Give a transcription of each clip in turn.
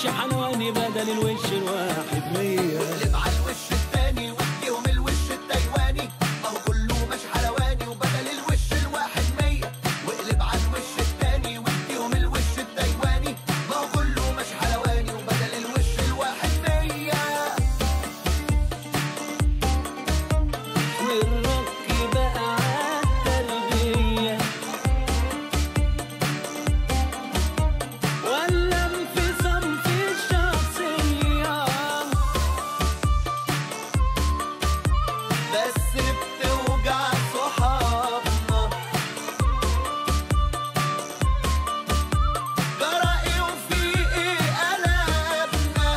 وش حلواني بدل الوش الواحد مية اقلب على الوش التاني واديهم الوش التايواني ما هو كله مش حلواني وبدل الوش الواحد مية واقلب على الوش التاني واديهم الوش التايواني ما هو كله مش حلواني وبدل الوش الواحد مية والرك بقى عالتربية ولا انفصام في الشخصية بس بتوجع صحابنا جرى ايه وفي ايه قلبنا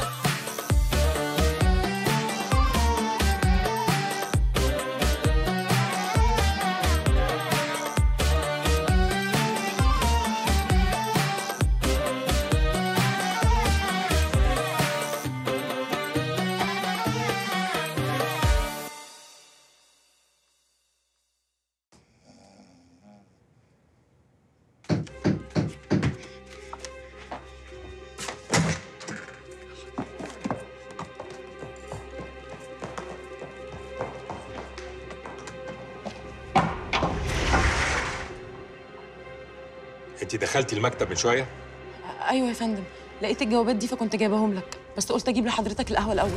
انت دخلتي المكتب من شويه ايوه يا فندم لقيت الجوابات دي فكنت جايباهم لك بس قلت اجيب لحضرتك القهوه الاول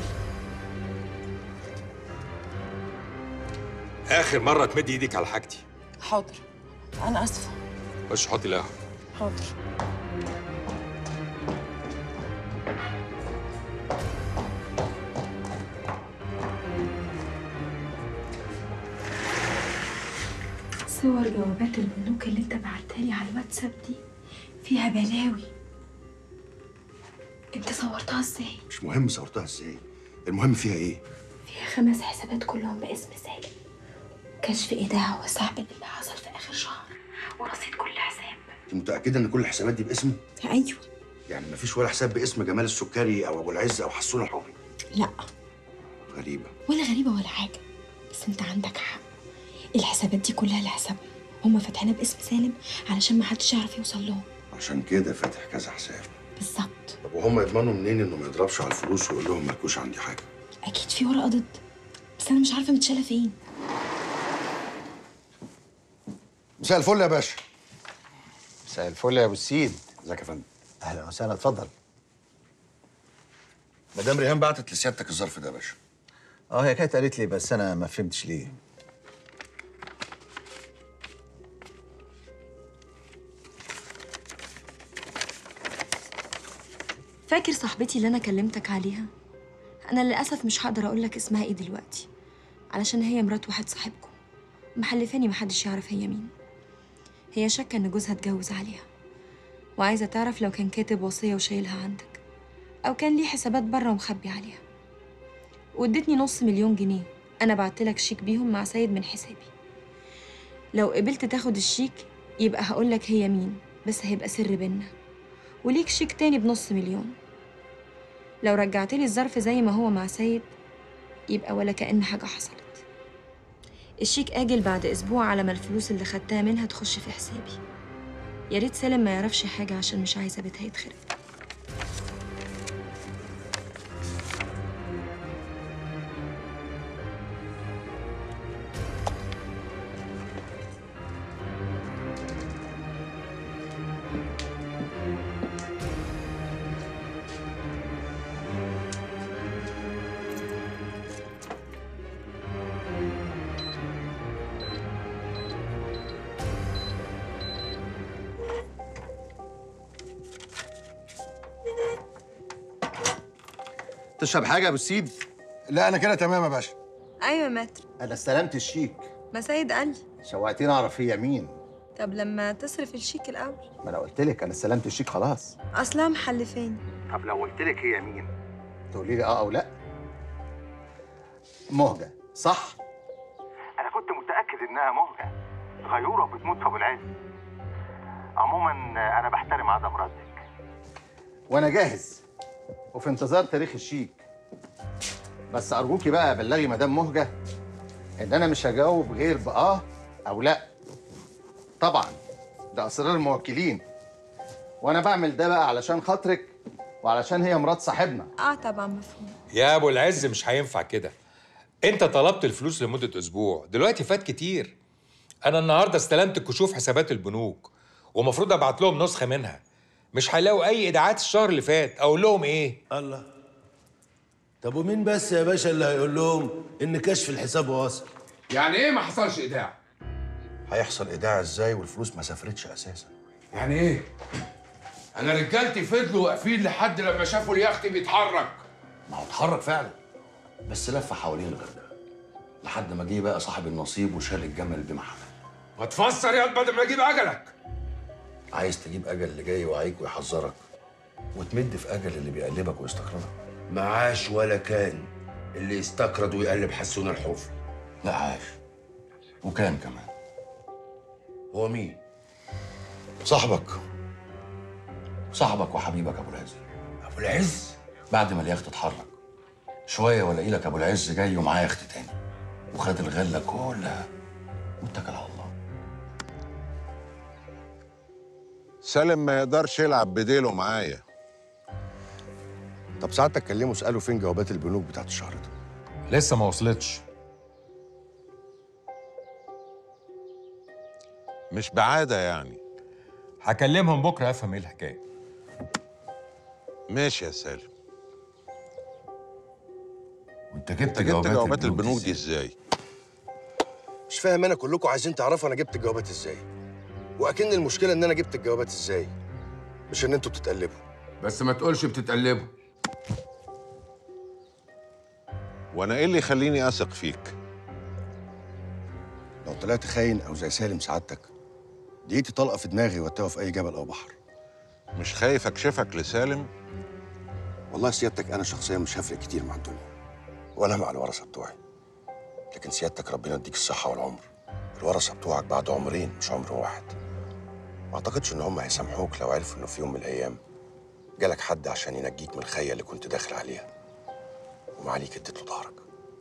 اخر مره تمدي ايدك على حاجتي حاضر انا اسفه خش حطي القهوه حاضر صور جوابات البنوك اللي انت بعتها لي على الواتساب دي فيها بلاوي انت صورتها ازاي مش مهم صورتها ازاي المهم فيها ايه فيها خمس حسابات كلهم باسم سالم كشف ايداع وسحب اللي حصل في اخر شهر ورصيد كل حساب انت متاكده ان كل الحسابات دي باسمه ايوه يعني مفيش ولا حساب باسم جمال السكري او ابو العز او حسون الحوري لا غريبه ولا غريبه ولا حاجه بس انت عندك حق الحسابات دي كلها لحسابهم هما فاتحينها باسم سالم علشان ما حدش يعرف يوصل لهم عشان كده فاتح كذا حساب بالظبط طب وهم يضمنوا منين انه ما يضربش على الفلوس ويقول لهم مالكوش عندي حاجه اكيد في ورقه ضد بس انا مش عارفه متشاله فين مساء الفل يا باشا مساء الفل يا ابو السيد ازيك يا فندم اهلا وسهلا اتفضل مدام ريهام بعتت لسيادتك الظرف ده يا باشا اه هي كانت قالت لي بس انا ما فهمتش ليه فاكر صاحبتي اللي انا كلمتك عليها انا للاسف مش هقدر اقول لك اسمها ايه دلوقتي علشان هي مرات واحد صاحبكم محلفاني محدش يعرف هي مين هي شاكه ان جوزها اتجوز عليها وعايزه تعرف لو كان كاتب وصيه وشايلها عندك او كان ليه حسابات بره ومخبي عليها وادتني نص مليون جنيه انا بعتلك شيك بيهم مع سيد من حسابي لو قبلت تاخد الشيك يبقى هقولك هي مين بس هيبقى سر بينا وليك شيك تاني بنص مليون لو رجعتلي الظرف زي ما هو مع سيد يبقى ولا كأن حاجة حصلت الشيك آجل بعد أسبوع على ما الفلوس اللي خدتها منها تخش في حسابي يا ريت سالم ما يعرفش حاجة عشان مش عايزة بيتها يتخرب تشرب حاجه يا ابو السيد لا انا كده تمام يا باشا أيوة متر انا استلمت الشيك ما سيد قال لي شوقتني اعرف هي مين طب لما تصرف الشيك الأول ما انا قلت لك انا استلمت الشيك خلاص أصلها محلفاني طب لو قلت لك هي مين تقولي لي اه او لا مهجه صح انا كنت متاكد انها مهجه غيوره بتموت في ابو العز عموما انا بحترم عدم ردك وانا جاهز وفي انتظار تاريخ الشيك بس ارجوكي بقى بلغي مدام مهجه ان انا مش هجاوب غير باه او لا طبعا ده اسرار الموكلين وانا بعمل ده بقى علشان خاطرك وعلشان هي مرات صاحبنا اه طبعا مفهوم يا ابو العز مش هينفع كده انت طلبت الفلوس لمده اسبوع دلوقتي فات كتير انا النهارده استلمت كشوف حسابات البنوك ومفروض ابعت لهم نسخه منها مش هيلاقوا اي ايداعات الشهر اللي فات اقول لهم ايه الله طب ومين بس يا باشا اللي هيقول لهم ان كشف الحساب واصل يعني ايه ما حصلش ايداع هيحصل ايداع ازاي والفلوس ما سافرتش اساسا يعني ايه انا رجالتي فضلوا واقفين لحد لما شافوا اليخت بيتحرك ما هو اتحرك فعلا بس لف حوالين الغردقه لحد ما جه بقى صاحب النصيب وشال الجمل بمحمل ما تفسر يا بدل ما اجيب اجلك عايز تجيب اجل اللي جاي يوعيك ويحذرك وتمد في اجل اللي بيقلبك ويستقرضك معاش ولا كان اللي يستقرض ويقلب حسون الحفر لا عاش وكان كمان هو مين صاحبك صاحبك وحبيبك ابو العز ابو العز بعد ما اليخت اتحرك شويه والاقي لك ابو العز جاي ومعاه يخت تاني وخد الغله كلها واتكل على الله سالم ما يقدرش يلعب بديله معايا طب ساعتك كلمه اساله فين جوابات البنوك بتاعت الشهر ده لسه ما وصلتش مش بعادة يعني هكلمهم بكره افهم ايه الحكايه ماشي يا سالم وانت جبت انت جبت جوابات البنوك دي ازاي مش فاهم انا كلكم عايزين تعرفوا انا جبت الجوابات ازاي واكن المشكله ان انا جبت الجوابات ازاي مش ان انتوا بتتقلبوا بس ما تقولش بتتقلبوا وانا ايه اللي يخليني اثق فيك لو طلعت خاين او زي سالم سعادتك دقيقتي طلقه في دماغي واتوه في اي جبل او بحر مش خايف اكشفك لسالم والله سيادتك انا شخصيا مش هفرق كتير مع الدنيا ولا مع الورثه بتوعي لكن سيادتك ربنا يديك الصحه والعمر الورثه بتوعك بعد عمرين مش عمر واحد ما اعتقدش ان هم هيسامحوك لو عرفوا انه في يوم من الايام جالك حد عشان ينجيك من الخيه اللي كنت داخل عليها ومعاليك اديت له ظهرك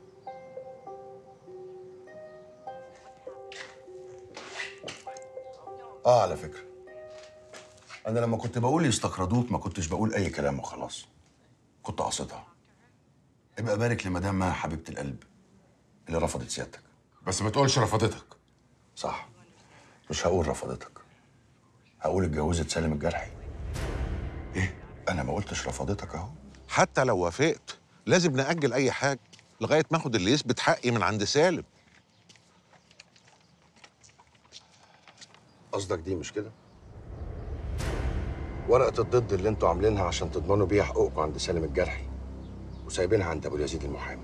اه على فكره انا لما كنت بقول يستقرضوك ما كنتش بقول اي كلام وخلاص كنت قاصدها ابقى بارك لمدام مها حبيبه القلب اللي رفضت سيادتك بس ما تقولش رفضتك صح مش هقول رفضتك هقول اتجوزت سالم الجرحي ايه انا ما قلتش رفضتك اهو حتى لو وافقت لازم نأجل أي حاجة لغاية ما اخد اللي يثبت حقي من عند سالم قصدك دي مش كده ورقه الضد اللي انتوا عاملينها عشان تضمنوا بيها حقوقكم عند سالم الجرحي وسايبينها عند ابو اليزيد المحامي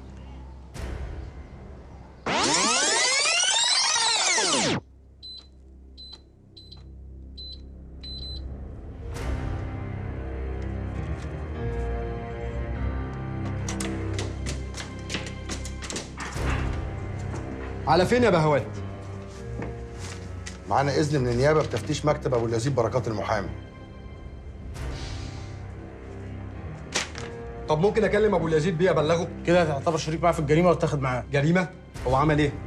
على فين يا بهوات؟ معانا اذن من النيابه بتفتيش مكتب ابو اليزيد بركات المحامي طب ممكن اكلم ابو اليزيد بيه ابلغه؟ كده هتعتبر شريك معاه في الجريمه واتاخد معاه جريمه؟ هو عمل ايه؟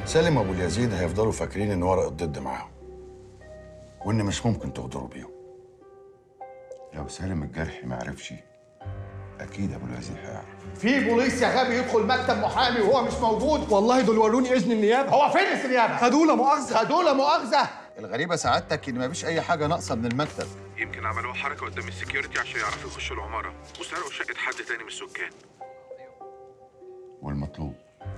سالم ابو اليزيد هيفضلوا فاكرين ان ورق الضد معاهم وان مش ممكن تغدروا بيهم لو سالم الجرحي ما عرفش اكيد ابو اليزيد هيعرف في بوليس يا غبي يدخل مكتب محامي وهو مش موجود والله دول وروني اذن النيابه هو فين اذن النيابه خدوه لا مؤاخذه خدوه لا مؤاخذه الغريبه سعادتك ان مفيش اي حاجه ناقصه من المكتب يمكن عملوا حركه قدام السكيورتي عشان يعرفوا يخشوا العماره وسرقوا شقه حد تاني من السكان والمطلوب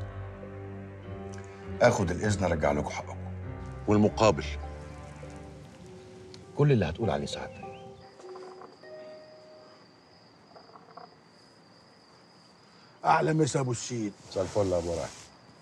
اخد الاذن ارجع لكم حقكم والمقابل كل اللي هتقول عليه سعادتك احلى مسا ابو السيد مساء الفل يا ابو راعي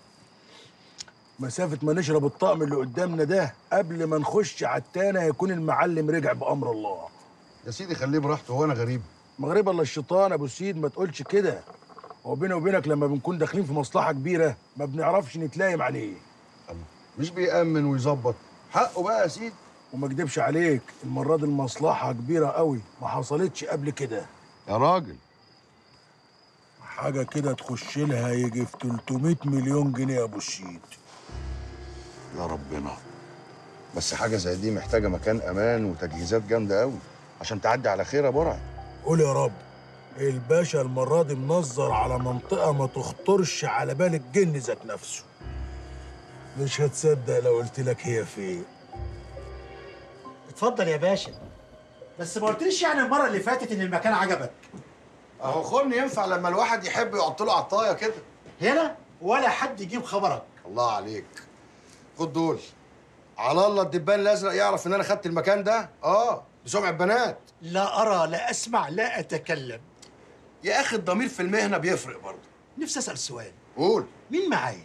مسافه ما نشرب الطقم اللي قدامنا ده قبل ما نخش على التاني هيكون المعلم رجع بامر الله يا سيدي خليه براحته هو انا غريب مغرب الله الشيطان ابو السيد ما تقولش كده هو بيني وبينك لما بنكون داخلين في مصلحه كبيره ما بنعرفش نتلايم عليه مش بيأمن ويظبط حقه بقى يا سيدي وما اكدبش عليك المره دي المصلحه كبيره قوي ما حصلتش قبل كده يا راجل حاجه كده تخش لها يجي في 300 مليون جنيه يا ابو السيد يا ربنا بس حاجه زي دي محتاجه مكان امان وتجهيزات جامده قوي عشان تعدي على خير يا برعي قول يا رب الباشا المرة دي منظر على منطقة ما تخطرش على بال الجن ذات نفسه مش هتصدق لو قلت لك هي فين اتفضل يا باشا بس ما قلتليش يعني المره اللي فاتت ان المكان عجبك اهو خن ينفع لما الواحد يحب يحط له عطايه كده هنا ولا حد يجيب خبرك الله عليك خد دول على الله الدبان الازرق يعرف ان انا خدت المكان ده اه بسمع بنات لا ارى لا اسمع لا اتكلم يا اخي الضمير في المهنه بيفرق برضه نفسي اسال سؤال قول مين معايا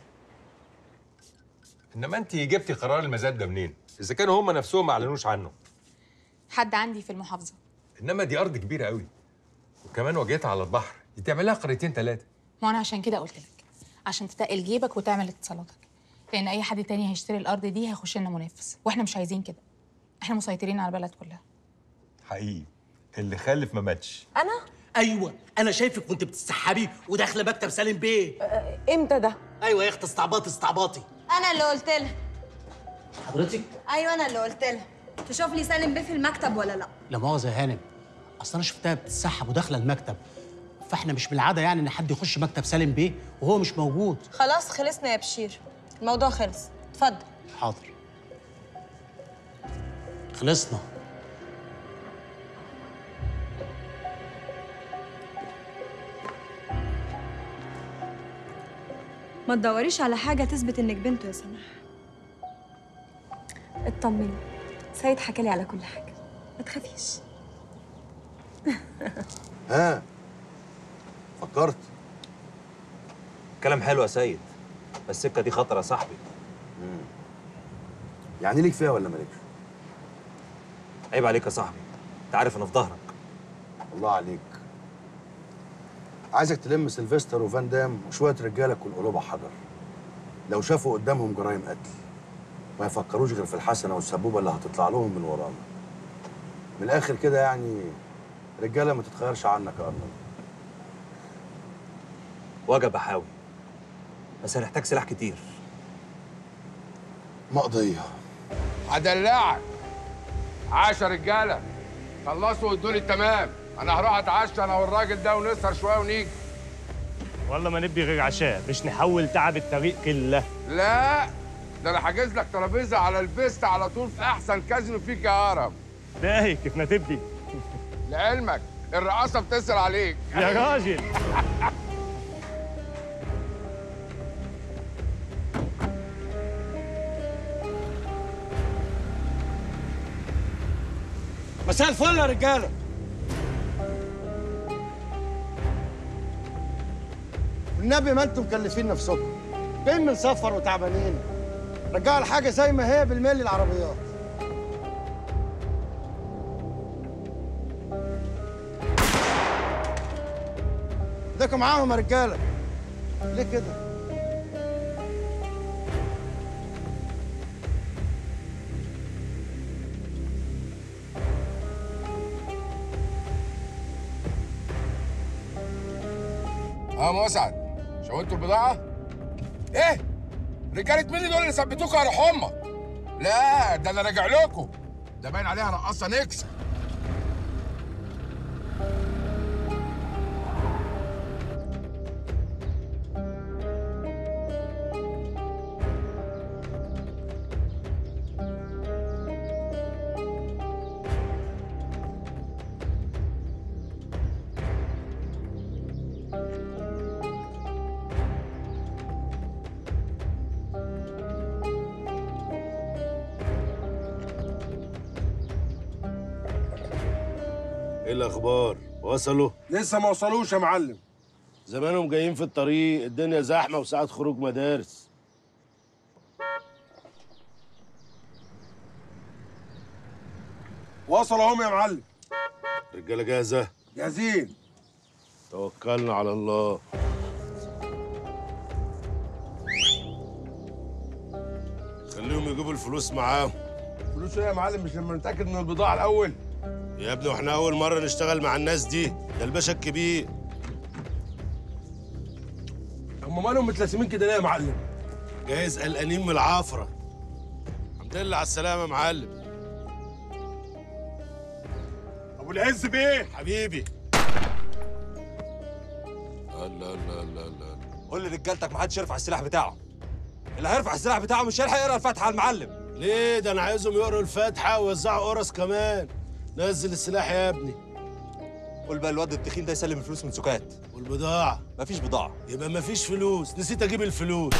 انما انت جبتي قرار المزاد ده منين اذا كانوا هم نفسهم ما اعلنوش عنه حد عندي في المحافظه انما دي ارض كبيره قوي وكمان واجهتها على البحر دي تعمل لها قريتين ثلاثه ما انا عشان كده قلت لك عشان تتقل جيبك وتعمل اتصالاتك لان اي حد تاني هيشتري الارض دي هيخش لنا منافس واحنا مش عايزين كده احنا مسيطرين على البلد كلها حقيقي اللي خلف ما ماتش انا ايوه انا شايفك وانت بتتسحبي وداخله مكتب سالم بيه امتى ده ايوه يا اخت استعباطي استعباطي انا اللي قلت لها حضرتك ايوه انا اللي قلت لها تشوف لي سالم بيه في المكتب ولا لا لا مؤاخذه يا هانم اصل انا شفتها بتتسحب وداخله المكتب فاحنا مش من العاده يعني ان حد يخش مكتب سالم بيه وهو مش موجود خلاص خلصنا يا بشير الموضوع خلص اتفضل حاضر خلصنا ما تدوريش على حاجه تثبت انك بنته يا سماح اطمني سيد حكى لي على كل حاجه ما تخافيش ها فكرت كلام حلو يا سيد بس السكه دي خطر يا صاحبي يعني ليك فيها ولا مالكش عيب عليك يا صاحبي انت عارف انا في ظهرك الله عليك عايزك تلم سيلفستر وفان دام وشويه رجاله كل قلوبها حجر لو شافوا قدامهم جرائم قتل ما يفكروش غير في الحسنه والسبوبه اللي هتطلع لهم من ورانا من الاخر كده يعني رجاله ما تتخيرش عنك يا ارنب وجب احاول بس هنحتاج سلاح كتير مقضيه هدلعك عشر رجاله خلصوا وادوا لي التمام انا هروح اتعشى انا والراجل ده ونسهر شويه ونيجي والله ما نبي غير عشاء مش نحول تعب الطريق كله لا ده انا حاجز لك ترابيزه على البيست على طول في احسن كازينو فيك يا هرم باهي كيف ما تبدي لعلمك الرقاصه بتسال عليك يا راجل مساء الفل يا رجاله والنبي ما انتم مكلفين نفسكم جايين من سفر وتعبانين رجعوا الحاجه زي ما هي بالملي العربيات ايديكم معاهم يا رجاله ليه كده اه مسعد شويتوا البضاعه ايه رجاله مين دول اللي ثبتوكوا يا روح امك لا ده انا راجع لكم ده باين عليها رقاصه نكسه ايه الاخبار وصلوا لسه ما وصلوش يا معلم زمانهم جايين في الطريق الدنيا زحمه وساعات خروج مدارس وصلوا اهم يا معلم رجاله جاهزه جاهزين توكلنا على الله خليهم يجيبوا الفلوس معاهم فلوس ايه يا معلم مش لما نتاكد من البضاعه الاول يا ابني واحنا اول مره نشتغل مع الناس دي ده الباشا الكبير هم مالهم متلاسمين كده ليه يا معلم جايز قلقانين من العافره الحمد لله على السلامه يا معلم ابو العز بيه حبيبي الله الله الله الله قول لرجالتك محدش يرفع السلاح بتاعه اللي هيرفع السلاح بتاعه مش هيلحق يقرا الفاتحه على المعلم ليه ده انا عايزهم يقروا الفاتحه ويوزعوا قرص كمان نزل السلاح يا ابني قول بقى الواد التخين ده يسلم الفلوس من سكات والبضاعه مفيش بضاعه يبقى مفيش فلوس نسيت اجيب الفلوس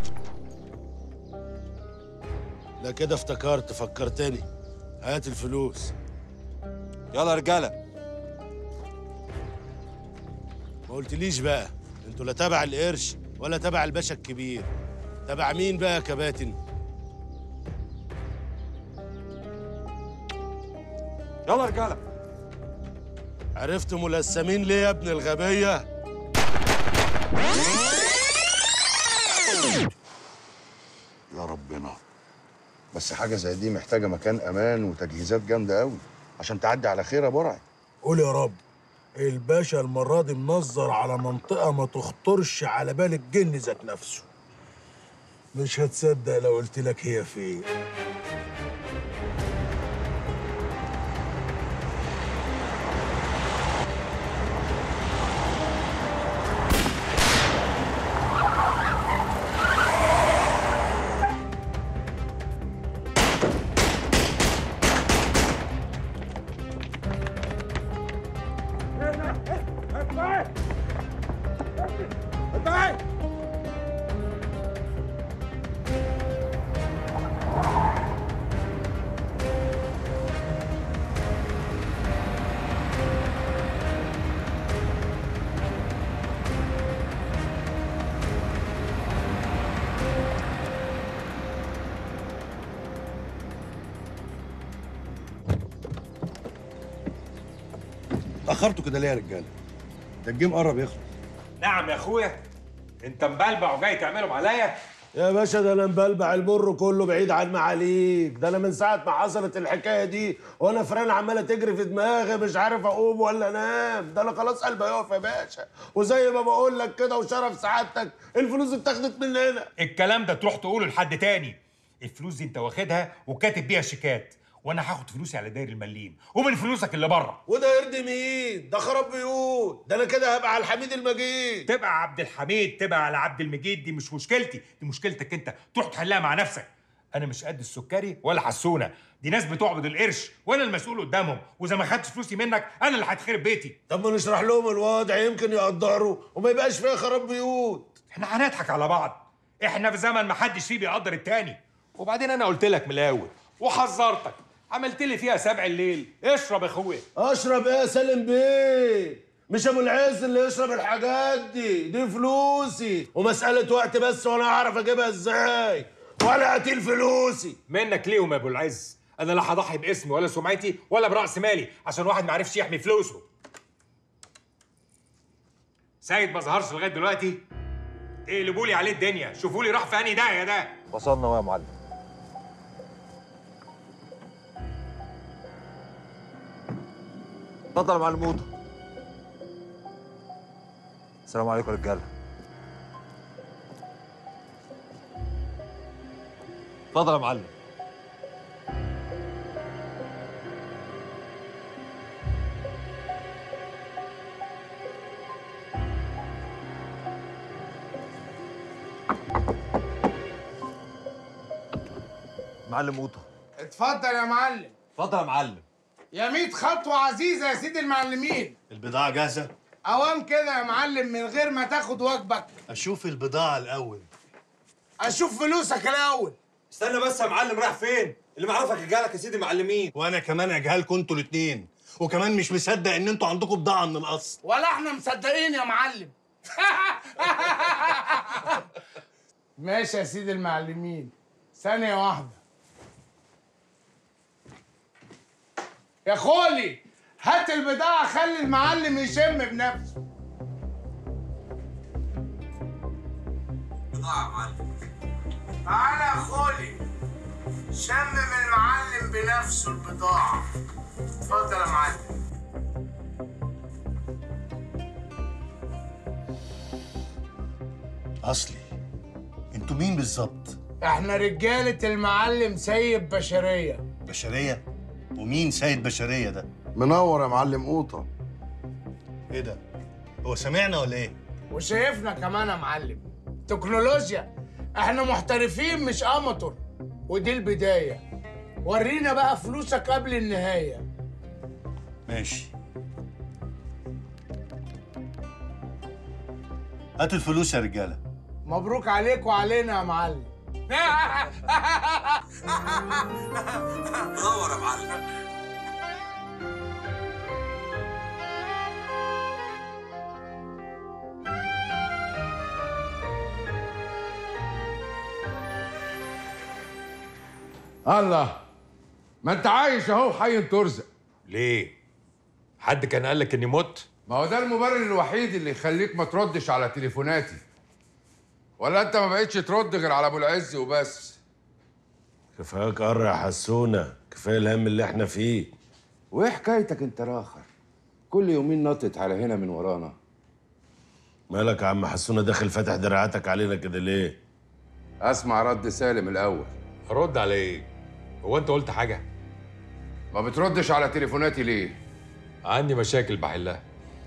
لا كده افتكرت فكرتني هات الفلوس يلا يا رجاله ما قلتليش بقى انتوا لا تبع القرش ولا تبع الباشا الكبير تبع مين بقى يا كباتن يلا يا رجاله عرفتوا ملثمين ليه يا ابن الغبيه يا ربنا بس حاجه زي دي محتاجه مكان امان وتجهيزات جامده قوي عشان تعدي على خير يا برعي قول يا رب الباشا المرة دي منظر على منطقة ما تخطرش على بال الجن ذات نفسه مش هتصدق لو قلت لك هي فين اتاخرتوا كده ليه يا رجاله ده الجيم قرب يخلص نعم يا اخويا انت مبلبع وجاي تعملهم عليا يا باشا ده انا مبلبع المر كله بعيد عن معاليك ده انا من ساعه ما حصلت الحكايه دي وانا فران عماله تجري في دماغي مش عارف اقوم ولا انام ده انا خلاص قلبي هيقف يا باشا وزي ما بقول لك كده وشرف سعادتك الفلوس اتاخدت مننا الكلام ده تروح تقوله لحد تاني الفلوس دي انت واخدها وكاتب بيها شيكات وانا هاخد فلوسي على داير المليم ومن فلوسك اللي بره وده يرضي مين ده خراب بيوت ده انا كده هبقى على الحميد المجيد تبقى عبد الحميد تبقى على عبد المجيد دي مش مشكلتي دي مشكلتك انت تروح تحلها مع نفسك انا مش قد السكري ولا حسونه دي ناس بتعبد القرش وانا المسؤول قدامهم واذا ما خدتش فلوسي منك انا اللي هتخرب بيتي طب ما نشرح لهم الوضع يمكن يقدروا وما يبقاش فيها خراب بيوت احنا هنضحك على بعض احنا في زمن ما حدش فيه بيقدر التاني وبعدين انا قلت لك من الاول وحذرتك عملت لي فيها سبع الليل اشرب يا اخويا اشرب ايه يا سالم بيه مش ابو العز اللي يشرب الحاجات دي دي فلوسي ومساله وقت بس وانا اعرف اجيبها ازاي ولا قتيل فلوسي منك ليهم يا ابو العز انا لا هضحي باسمي ولا سمعتي ولا براس مالي عشان واحد ما عرفش يحمي فلوسه سيد ما ظهرش لغايه دلوقتي اقلبوا لي عليه الدنيا شوفوا لي راح في انهي داهيه ده وصلنا اهو يا معلم اتفضل يا معلم موطه السلام عليكم يا رجاله اتفضل يا معلم معلم قوطه اتفضل يا معلم اتفضل يا معلم يا ميت خطوة عزيزة يا سيدي المعلمين البضاعة جاهزة؟ أوام كده يا معلم من غير ما تاخد واجبك أشوف البضاعة الأول أشوف فلوسك الأول استنى بس يا معلم رايح فين؟ اللي معرفك رجالك يا سيدي معلمين وأنا كمان أجهلكم أنتوا الاتنين وكمان مش مصدق إن أنتوا عندكم بضاعة من الأصل ولا احنا مصدقين يا معلم ماشي يا سيدي المعلمين ثانية واحدة يا خولي هات البضاعة خلي المعلم يشم بنفسه بضاعة معلم تعالى يا خولي شمم المعلم بنفسه البضاعة اتفضل يا معلم أصلي أنتوا مين بالظبط؟ احنا رجالة المعلم سيد بشرية بشرية؟ ومين سيد بشرية ده؟ منور يا معلم قوطه إيه ده؟ هو سمعنا ولا إيه؟ وشايفنا كمان يا معلم تكنولوجيا احنا محترفين مش اماتور ودي البداية ورينا بقى فلوسك قبل النهاية ماشي هاتوا الفلوس يا رجالة مبروك عليك وعلينا يا معلم دور يا معلم الله ما انت عايش اهو حي ترزق ليه؟ حد كان قال لك اني مت؟ ما هو ده المبرر الوحيد اللي يخليك ما تردش على تليفوناتي ولا انت ما بقتش ترد غير على ابو العز وبس كفاياك قر يا حسونه كفايه الهم اللي احنا فيه وايه حكايتك انت راخر كل يومين نطت على هنا من ورانا مالك يا عم حسونه داخل فاتح دراعاتك علينا كده ليه اسمع رد سالم الاول رد على ايه؟ هو انت قلت حاجه؟ ما بتردش على تليفوناتي ليه عندي مشاكل بحلها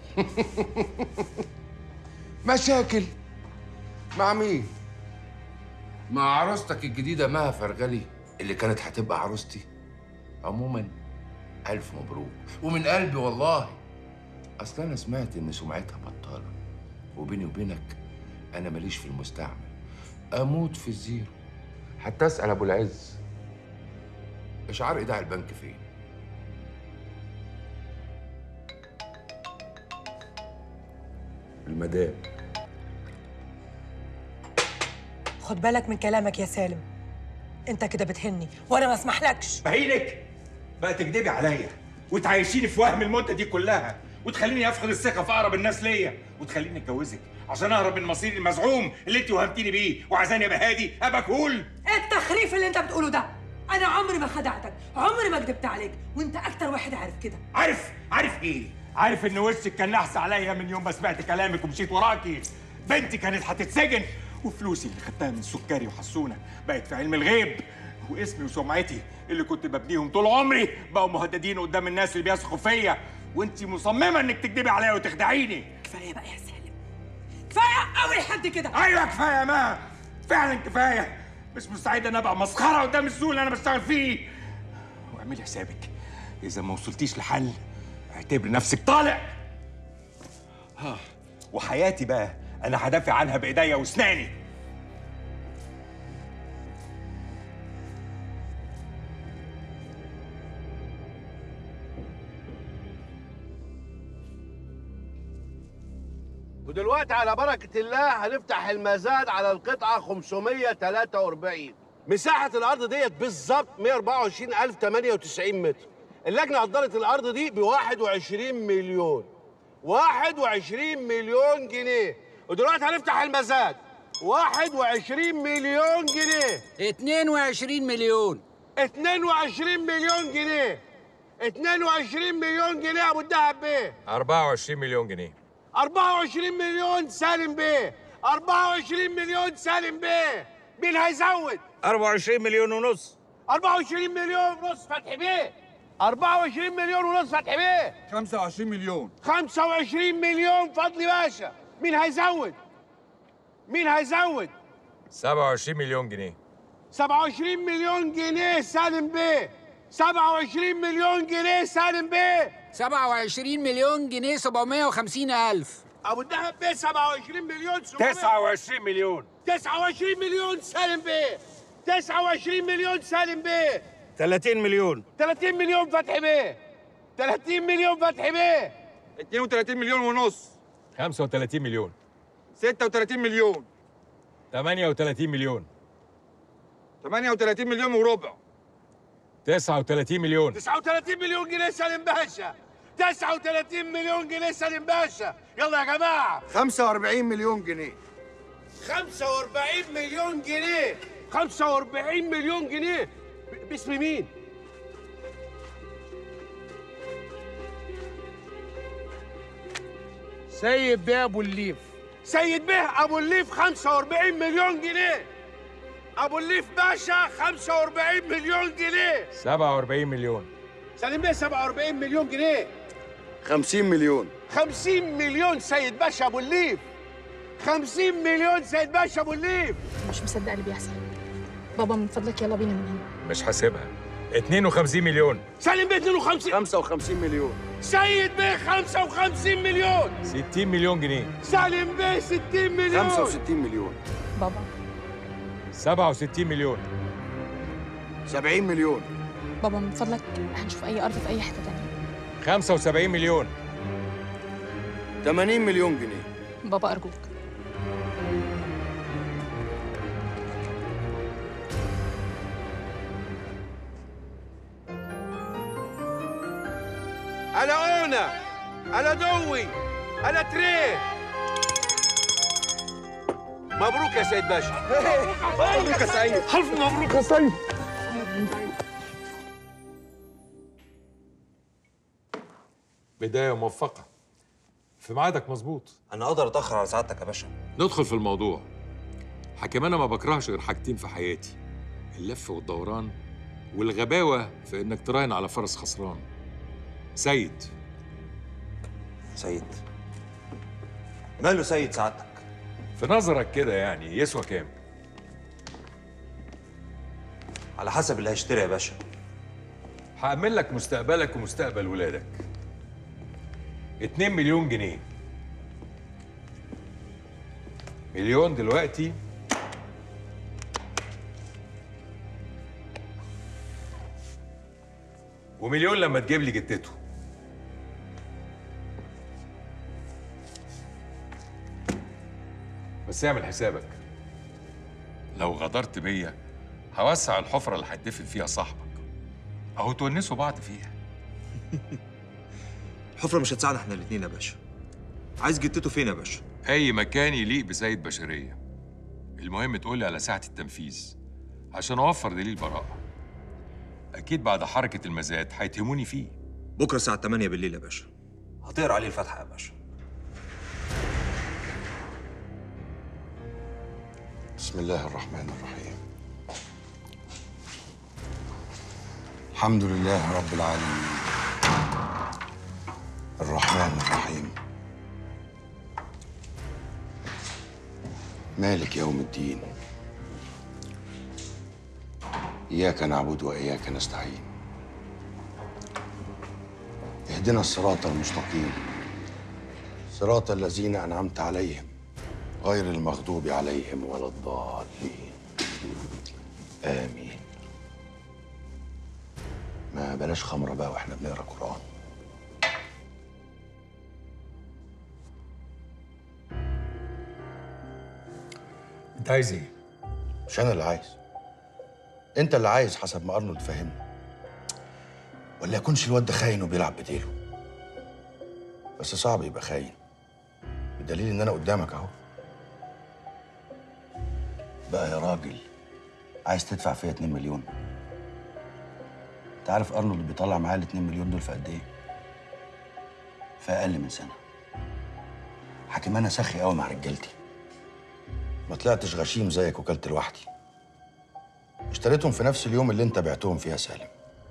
مشاكل مع مين مع عروستك الجديدة مها فرغلي اللي كانت هتبقى عروستي عموما ألف مبروك ومن قلبي والله أصل أنا سمعت إن سمعتها بطالة وبيني وبينك أنا ماليش في المستعمل أموت في الزيرو حتى أسأل أبو العز إشعار إيداع البنك فين المدام خد بالك من كلامك يا سالم انت كده بتهني وانا ما اسمحلكش بهينك بقى تكدبي عليا وتعيشيني في وهم المده دي كلها وتخليني افقد الثقه في اقرب الناس ليا وتخليني اتجوزك عشان اهرب من مصيري المزعوم اللي انت وهمتيني بيه وعايزاني ابقى هادي ابقى كول ايه التخريف اللي انت بتقوله ده انا عمري ما خدعتك عمري ما كدبت عليك وانت اكتر واحد عارف كده عارف عارف ايه عارف ان وشك كان نحس عليا من يوم ما سمعت كلامك ومشيت وراكي بنتي كانت هتتسجن وفلوسي اللي خدتها من سكري وحسونه بقت في علم الغيب واسمي وسمعتي اللي كنت ببنيهم طول عمري بقوا مهددين قدام الناس اللي بيثقوا فيا وانت مصممه انك تكدبي عليا وتخدعيني كفايه بقى يا سالم كفايه قوي لحد كده ايوه كفايه يا ما فعلا كفايه مش مستعد ان ابقى مسخره قدام السوق اللي انا بشتغل فيه واعملي حسابك اذا ما وصلتيش لحل اعتبري نفسك طالع ها وحياتي بقى انا هدافع عنها بايديا واسناني ودلوقتي على بركة الله هنفتح المزاد على القطعة 543 مساحة الأرض ديت بالظبط 124098 متر اللجنة قدرت الأرض دي ب 21 مليون 21 مليون جنيه ودلوقتي هنفتح المزاد 21 مليون جنيه 22 مليون 22 مليون جنيه 22 مليون جنيه يا ابو الدهب بيه 24 مليون جنيه 24 مليون سالم بيه 24 مليون سالم بيه مين هيزود 24 مليون ونص 24 مليون ونص فتحي بيه 24 مليون ونص فتحي بيه 25 مليون 25 مليون فضلي باشا مين هيزود مين هيزود 27 مليون جنيه 27 مليون جنيه سالم بيه 27 مليون جنيه سالم بيه 27 مليون جنيه 750 ألف ابو الدهب بيه 27 مليون 700 29 مليون 29 مليون سالم بيه 29 مليون سالم بيه 30 مليون 30 مليون فتحي بيه 30 مليون فتحي بيه 32 مليون ونص 35 مليون 36 مليون 38 مليون 38 مليون وربع 39 مليون 39 مليون جنيه سالم باشا 39 مليون جنيه سالم باشا يلا يا جماعه 45 مليون جنيه 45 مليون جنيه 45 مليون جنيه ب- باسم مين؟ سيد بيه ابو الليف سيد بيه ابو الليف 45 مليون جنيه ابو الليف باشا 45 مليون جنيه 47 مليون سالم بيه 47 مليون جنيه 50 مليون 50 مليون سيد باشا ابو الليف 50 مليون سيد باشا ابو الليف مش مصدقه اللي بيحصل بابا من فضلك يلا بينا من هنا مش حاسبها 52 مليون سالم بيه 52 55 مليون سيد بيه 55 مليون 60 مليون جنيه سالم بيه 60 مليون 65 مليون بابا 67 مليون 70 مليون بابا من فضلك هنشوف اي ارض في اي حته تانية 75 مليون 80 مليون جنيه بابا ارجوك انا اونا انا دوي انا تريه مبروك يا سيد باشا مبروك يا سيد الف مبروك يا سيد بداية موفقة في ميعادك مظبوط انا اقدر اتاخر على سعادتك يا باشا ندخل في الموضوع حكيم انا ما بكرهش غير حاجتين في حياتي اللف والدوران والغباوة في انك تراهن على فرس خسران سيد سيد ماله سيد سعادتك في نظرك كده يعني يسوى كام على حسب اللي هيشتري يا باشا هأمن لك مستقبلك ومستقبل ولادك 2 مليون جنيه مليون دلوقتي ومليون لما تجيب لي جتته بس اعمل حسابك لو غدرت بيا هوسع الحفرة اللي هتدفن فيها صاحبك اهو تونسوا بعض فيها الحفره مش هتساعد احنا الاثنين يا باشا عايز جتته فين يا باشا اي مكان يليق بسيد بشريه المهم تقولي على ساعه التنفيذ عشان اوفر دليل براءه اكيد بعد حركه المزاد هيتهموني فيه بكره الساعه 8 بالليل يا باشا هتقرا عليه الفاتحه يا باشا بسم الله الرحمن الرحيم الحمد لله رب العالمين الرحمن الرحيم مالك يوم الدين إياك نعبد وإياك نستعين اهدنا الصراط المستقيم صراط الذين أنعمت عليهم غير المغضوب عليهم ولا الضالين آمين ما بلاش خمرة بقى واحنا بنقرا قرآن انت عايز ايه؟ مش أنا اللي عايز أنت اللي عايز حسب ما أرنولد فهمني ولا يكونش الواد ده خاين وبيلعب بديله بس صعب يبقى خاين بدليل إن أنا قدامك أهو بقى يا راجل عايز تدفع فيا 2 مليون انت عارف ارنولد بيطلع معاه ال 2 مليون دول في قد ايه؟ في اقل من سنه حكيم انا سخي قوي مع رجالتي ما طلعتش غشيم زيك وكلت لوحدي اشتريتهم في نفس اليوم اللي انت بعتهم فيها سالم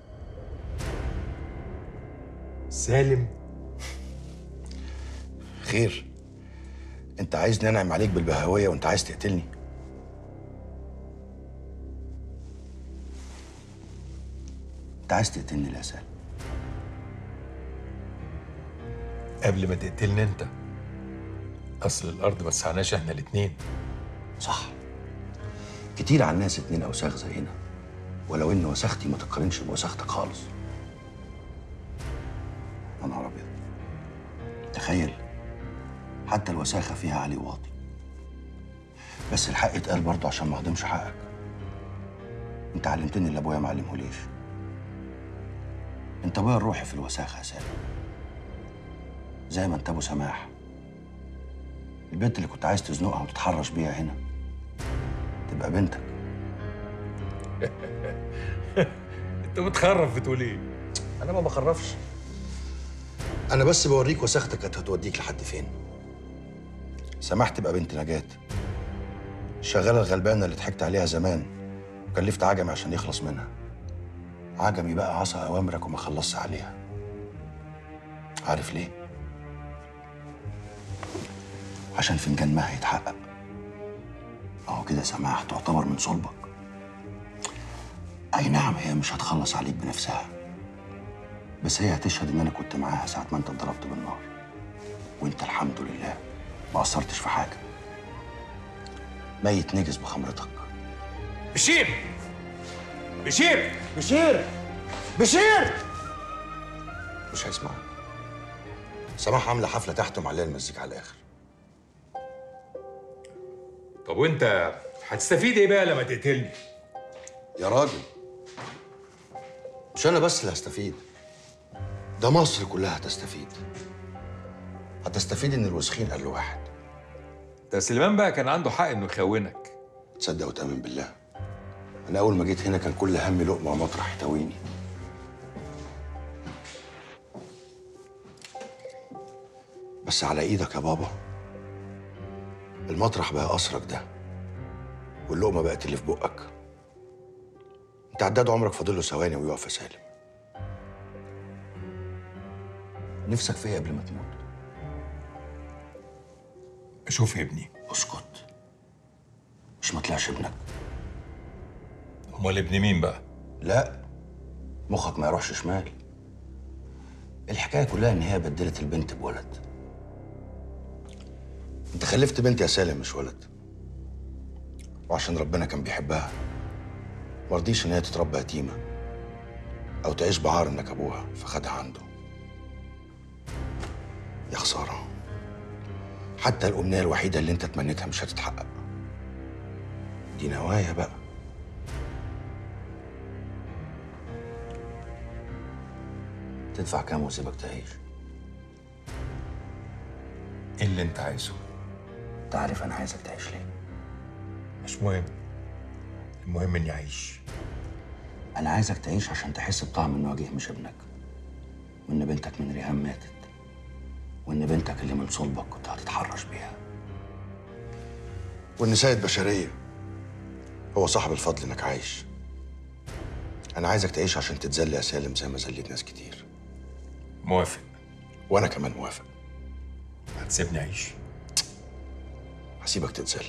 سالم خير انت عايز ننعم عليك بالبهوية وانت عايز تقتلني انت عايز تقتلني ليه يا سالم قبل ما تقتلني انت اصل الارض ما تسعناش احنا الاتنين صح كتير على الناس اتنين اوساخ زينا ولو ان وساختي ما تقارنش بوساختك خالص يا نهار ابيض تخيل حتى الوساخه فيها علي واطي بس الحق اتقال برضه عشان ما اهضمش حقك انت علمتني اللي ابويا ما علمهوليش انت ابويا الروحي في الوساخه يا سالم زي ما انت ابو سماح البنت اللي كنت عايز تزنقها وتتحرش بيها هنا تبقى بنتك انت متخرف بتقول ايه انا ما بخرفش انا بس بوريك وساختك كانت هتوديك لحد فين سماح تبقى بنت نجاة الشغالة الغلبانة اللي ضحكت عليها زمان وكلفت عجمي عشان يخلص منها عجمي بقى عصى أوامرك وما خلصش عليها عارف ليه؟ عشان فنجان ما هيتحقق أهو كده سماح تعتبر من صلبك أي نعم هي مش هتخلص عليك بنفسها بس هي هتشهد إن أنا كنت معاها ساعة ما أنت اتضربت بالنار وأنت الحمد لله ما قصرتش في حاجة ميت نجس بخمرتك بشير بشير بشير بشير مش هيسمع سماح عاملة حفلة تحت ومعلية المزيكا على الآخر طب وانت هتستفيد ايه بقى لما تقتلني يا راجل مش أنا بس اللي هستفيد ده مصر كلها هتستفيد هتستفيد إن الوسخين قال له واحد ده سليمان بقى كان عنده حق انه يخونك تصدق وتأمن بالله أنا أول ما جيت هنا كان كل همي لقمة ومطرح يتويني بس على إيدك يا بابا المطرح بقى أسرك ده واللقمة بقت اللي في بقك أنت عداد عمرك فاضل له ثواني ويقف يا سالم نفسك في إيه قبل ما تموت اشوف ابني اسكت مش ما طلعش ابنك امال ابن مين بقى لا مخك ما يروحش شمال الحكايه كلها ان هي بدلت البنت بولد انت خلفت بنت يا سالم مش ولد وعشان ربنا كان بيحبها مرضيش ان هي تتربى يتيمه او تعيش بعار انك ابوها فخدها عنده يا خساره حتى الامنيه الوحيده اللي انت تمنيتها مش هتتحقق دي نوايا بقى تدفع كام واسيبك تعيش ايه اللي انت عايزه انت عارف انا عايزك تعيش ليه مش مهم المهم اني اعيش انا عايزك تعيش عشان تحس بطعم ان وجيه مش ابنك وان بنتك من ريهام ماتت وان بنتك اللي من صلبك كنت هتتحرش بيها وان سيد بشريه هو صاحب الفضل انك عايش انا عايزك تعيش عشان تتذل يا سالم زي ما ذليت ناس كتير موافق وانا كمان موافق هتسيبني اعيش هسيبك تتذل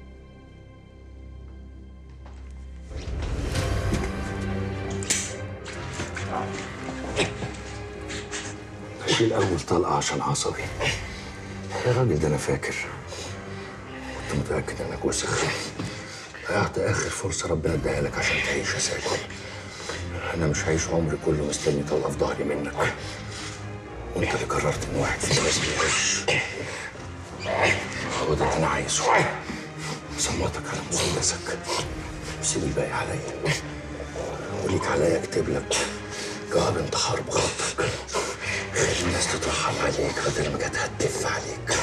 اشيل اول طلقه عشان عصبي يا راجل ده انا فاكر كنت متاكد انك وسخ ضيعت اخر فرصه ربنا اداها لك عشان تعيش يا سالم انا مش هعيش عمري كله مستني طلقه في ظهري منك وانت اللي قررت ان واحد فينا لازم يعيش هو ده اللي انا عايزه صمتك على مسدسك وسيب الباقي عليا وليك عليا اكتب لك جواب انتحار بخطك خلي الناس تترحم عليك بدل ما كانت هتدف عليك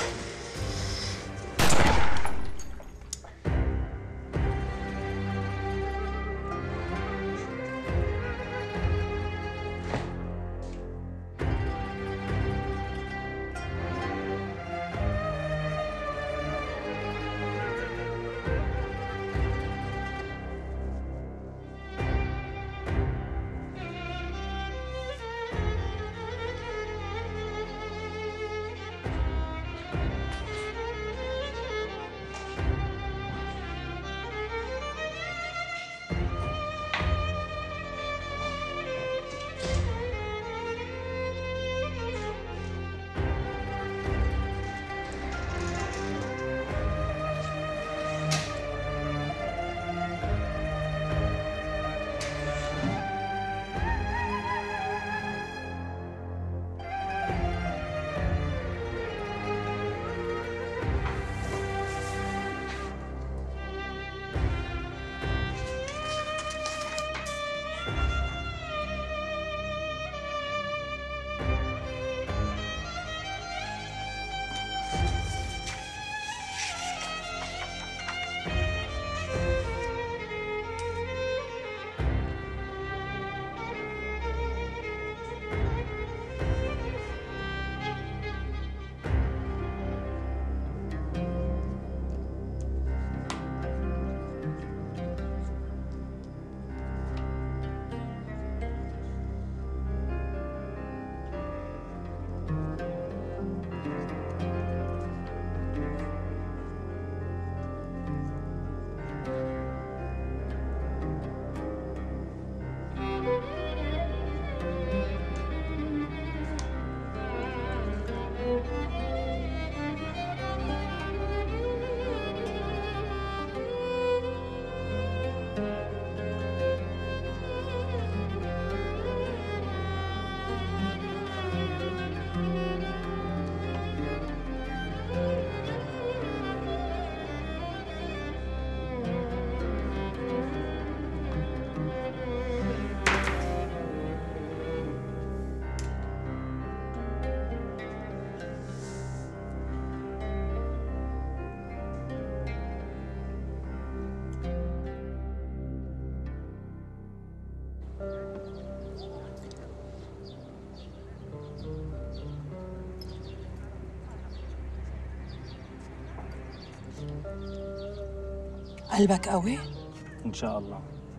قلبك قوي ان شاء الله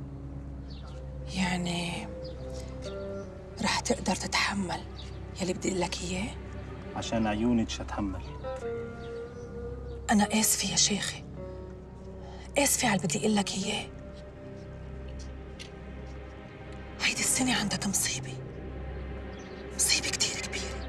يعني رح تقدر تتحمل يلي بدي اقول لك اياه عشان عيونك مش هتحمل انا اسفه يا شيخي اسفه على اللي بدي اقول لك اياه هيدي السنه عندك مصيبه مصيبه كتير كبيره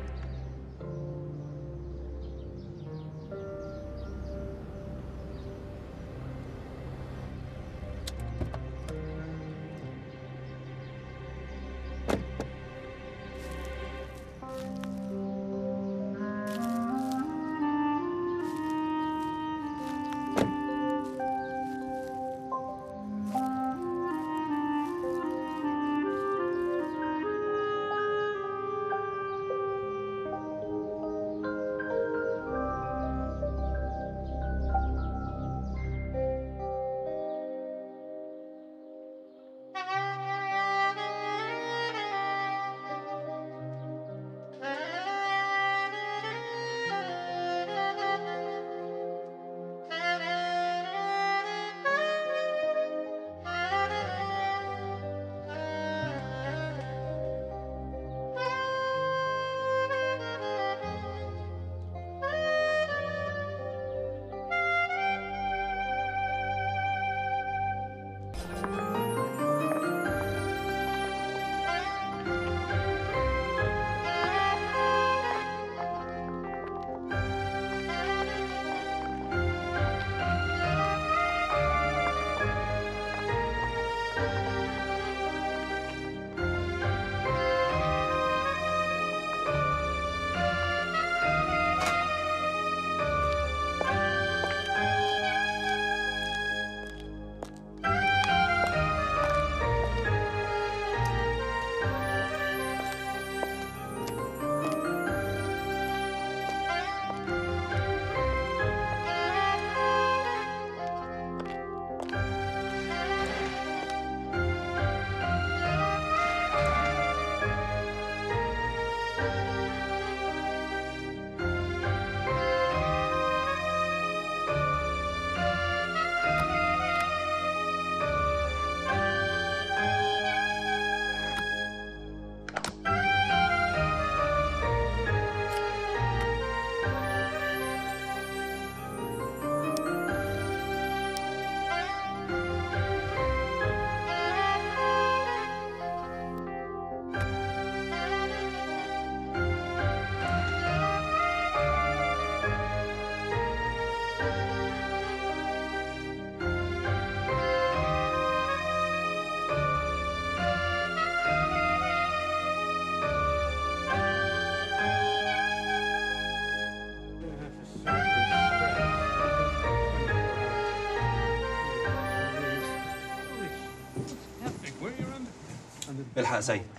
الحق يا سيد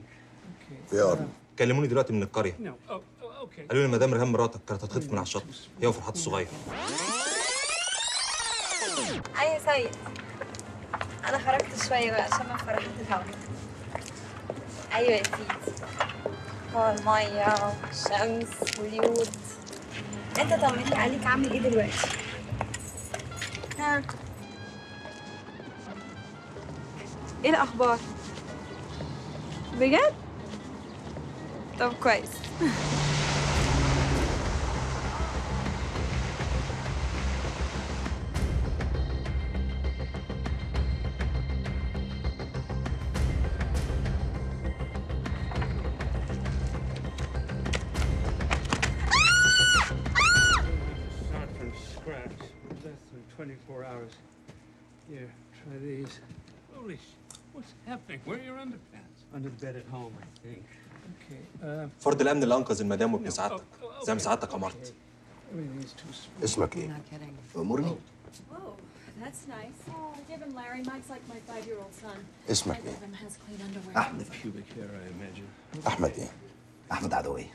في يا أرض كلموني دلوقتي من القريه قالوا لي مدام ريهام مراتك كانت هتخطف من على الشط هي وفرحات الصغير أي يا سيد أنا خرجت شوية بقى عشان من فرحة الهوا أيوة يا سيدي هو المية والشمس واليود أنت طمني عليك عامل إيه دلوقتي؟ ها إيه الأخبار؟ بجد؟ طب كويس Start from scratch. Less than 24 hours. Here, try these. Holy sh... What's happening? Where are your underpants? Under the bed at home, I think. Okay, uh, فرد الامن اللي انقذ المدام وابن سعادتك زي ما سعادتك امرت everything's too small. اسمك ايه؟ أمورني Whoa, that's nice. Oh, give him Larry. Mike's like my five-year-old son. اسمك Neither ايه؟ of them has clean underwear. أحمد Pubic hair, I imagine. أحمد ايه؟ احمد عدويه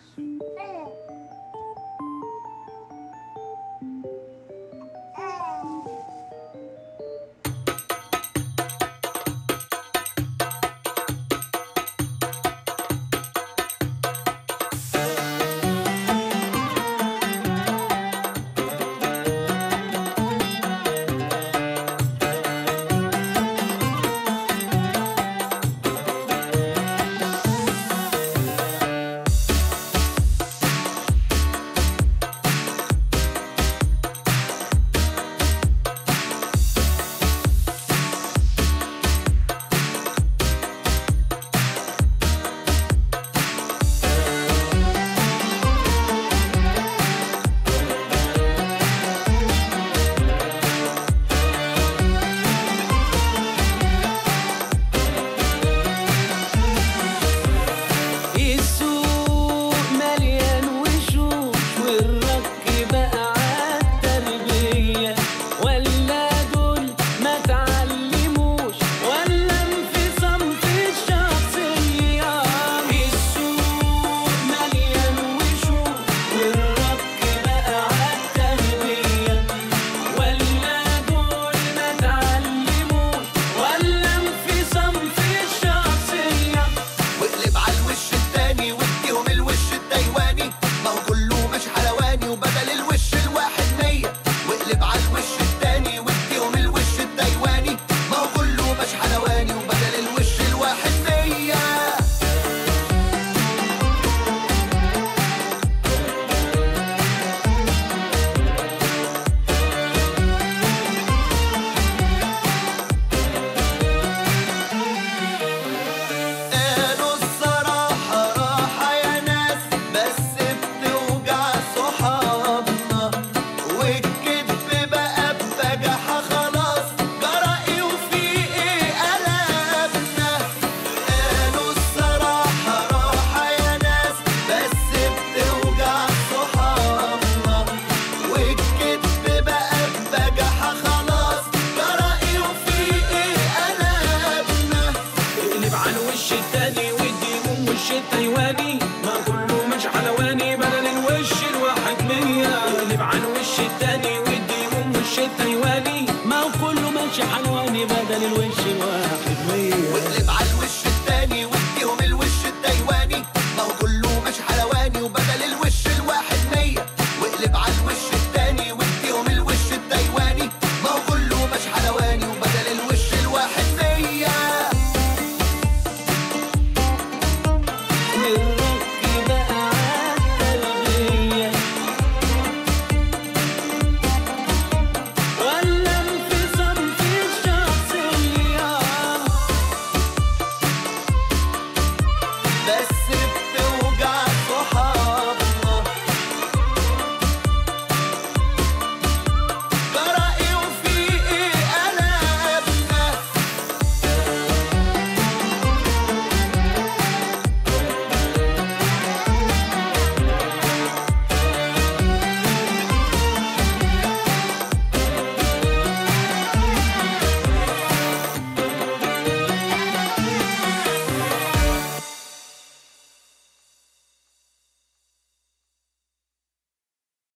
واقلب على الوش التاني واديهم الوش التايواني ما هو كله ماشي حلواني وبدل الوش الواحد مية واقلب على الوش التاني واديهم الوش التايواني ما هو كله ماشي حلواني وبدل الوش الواحد مية والرك بقى عالقلبية ولا انفصام في الشخصية بس